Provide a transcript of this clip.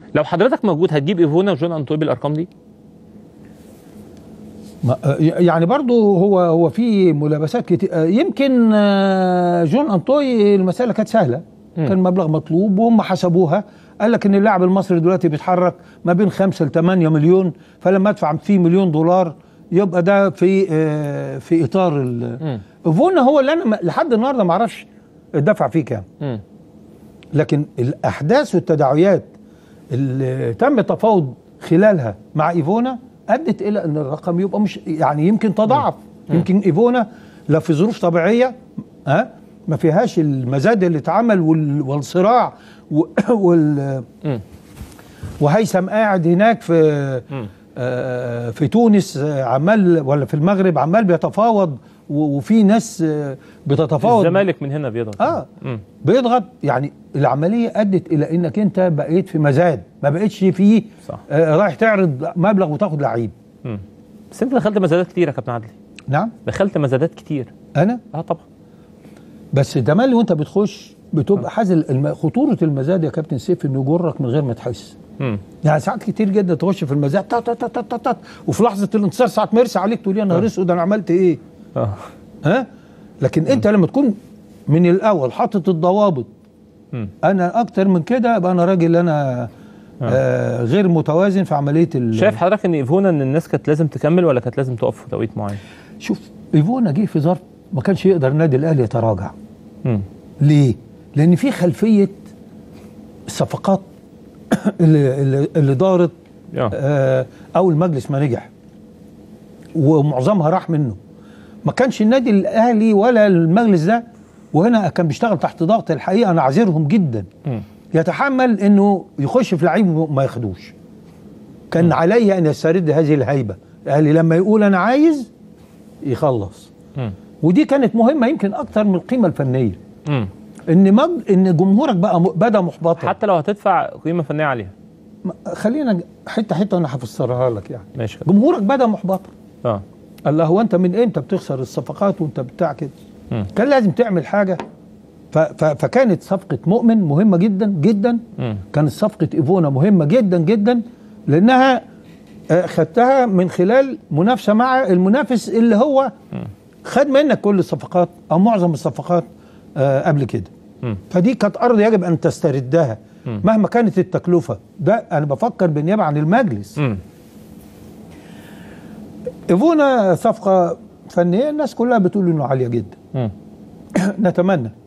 لو حضرتك موجود هتجيب ايفونا وجون انطوي بالارقام دي ما- آه، يعني برضو هو هو في ملابسات كتير آه، يمكن آه، جون انطوي المساله كانت سهله كان مبلغ مطلوب وهم حسبوها قال لك ان اللاعب المصري دلوقتي بيتحرك ما بين 5 ل 8 مليون فلما ادفع فيه مليون دولار يبقى ده في آه، في اطار ال- فونا هو اللي انا ما- لحد النهارده ما اعرفش الدفع فيه كام مم. لكن الاحداث والتداعيات اللي تم التفاوض خلالها مع ايفونا ادت الى ان الرقم يبقى مش يعني يمكن تضاعف يمكن ايفونا لا في ظروف طبيعيه ها ما فيهاش المزاد اللي اتعمل وال- والصراع و- وال مم. وهيثم قاعد هناك في آه، في تونس آه، عمال ولا في المغرب عمال بيتفاوض و- وفي ناس آه، بتتفاوض الزمالك من هنا بيضغط اه مم. بيضغط يعني العمليه ادت الى انك انت بقيت في مزاد ما بقتش فيه صح. آه رايح تعرض مبلغ وتاخد لعيب مم. بس انت دخلت مزادات كتير يا كابتن عدلي نعم دخلت مزادات كتير انا اه طبعا بس تملي وانت بتخش بتبقى حازل الم... خطوره المزاد يا كابتن سيف انه يجرك من غير ما تحس مم. يعني ساعات كتير جدا تخش في المزاد تا تا تا تا تا تا وفي لحظه الانتصار ساعه ما يرسى عليك تقول يا نهار اسود انا عملت ايه اه ها لكن انت لما تكون من الاول حاطط الضوابط مم. انا اكتر من كده يبقى انا راجل انا آه غير متوازن في عمليه ال... شايف حضرتك ان ايفونا ان الناس كانت لازم تكمل ولا كانت لازم تقف في توقيت معين شوف ايفونا جه في ظرف ما كانش يقدر النادي الاهلي يتراجع مم. ليه؟ لان في خلفيه الصفقات اللي اللي, اللي دارت اه آه اول مجلس ما نجح ومعظمها راح منه ما كانش النادي الاهلي ولا المجلس ده وهنا كان بيشتغل تحت ضغط الحقيقه انا عذرهم جدا مم. يتحمل انه يخش في لعيب وما ياخدوش كان علي ان يسترد هذه الهيبه الاهلي لما يقول انا عايز يخلص مم. ودي كانت مهمه يمكن اكتر من القيمه الفنيه مم. ان مج... ان جمهورك بقى م... بدا محبطا حتى لو هتدفع قيمه فنيه عليها ما- خلينا حته حته وانا هفسرها لك يعني ماشي كده. جمهورك بدا محبطا اه الله هو انت من امتى بتخسر الصفقات وانت بتاع كده مم. كان لازم تعمل حاجه ف... ف... فكانت صفقه مؤمن مهمه جدا جدا مم. كانت صفقه ايفونا مهمه جدا جدا لانها آه، خدتها من خلال منافسه مع المنافس اللي هو خد منك كل الصفقات او معظم الصفقات آه، قبل كده مم. فدي كانت ارض يجب ان تستردها مهما كانت التكلفه ده انا بفكر بالنيابه عن المجلس مم. ايفونا صفقه فنيه الناس كلها بتقول انه عاليه جدا مم. نتمنى